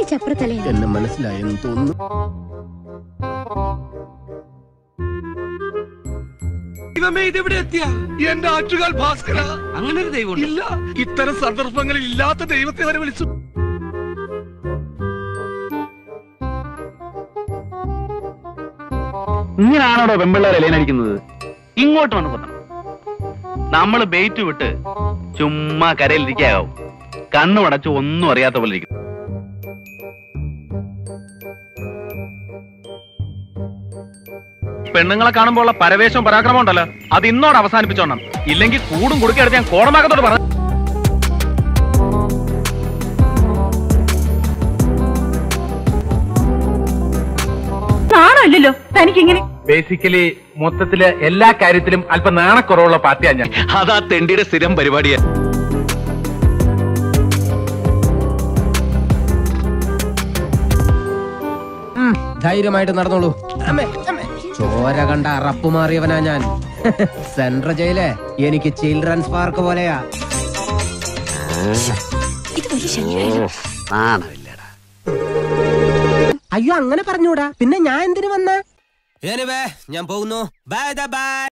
ഈ ചപ്രത്തലേ എന്നെ മനസ്സിലായെന്ന് തോന്നുന്നു ദൈവമേ ഇതെവിടെ എത്തിയ എന്റെ ആറ്റുകാൽ ഭാസ്കര അങ്ങനെ ഒരു ദൈവം ഇല്ല ഇത്തരം സന്ദർഭങ്ങളിൽ ഇല്ലാത്ത ദൈവത്തെ വരെ വിളിച്ചു ഇങ്ങനാണോടോ പെമ്പിള്ളേരെ ലൈനടിക്കുന്നത് ഇങ്ങോട്ട് വന്ന് കൊത്തണം നമ്മള് ബെയ്റ്റ് വിട്ട് ചുമ്മാ കരയിലിരിക്കാവും കണ്ണു അടച്ച് ഒന്നും അറിയാത്ത പോലെ ഇരിക്കും പെണ്ണുങ്ങളെ കാണുമ്പോൾ ഉള്ള പരവേശവും പരാക്രമം ഉണ്ടല്ലോ അത് ഇന്നോട് അവസാനിപ്പിച്ചോണം ഇല്ലെങ്കിൽ കൂടും കുടുക്കെടുത്ത് ഞാൻ കോടമാകത്തോട് പറഞ്ഞു നാണല്ലോ തനിക്കിങ്ങനെ ബേസിക്കലി മൊത്തത്തില് എല്ലാ കാര്യത്തിലും അല്പം നാണക്കുറവുള്ള പാർട്ടിയാണ് ഞാൻ അതാ തെണ്ടിയുടെ സ്ഥിരം പരിപാടിയാ ധൈര്യമായിട്ട് നടന്നോളൂ അമ്മേ, അമ്മേ. ചോര കണ്ട അറപ്പ് മാറിയവനാ ഞാൻ സെൻട്രൽ ജയിലെ എനിക്ക് ചിൽഡ്രൻസ് പാർക്ക് പോലെയാ ഇത് വലിയ ശല്യമായല്ലോ അയ്യോ അങ്ങനെ പറഞ്ഞൂടാ പിന്നെ ഞാൻ എന്തിനു വന്ന ഞാൻ പോകുന്നു ബൈ ബൈ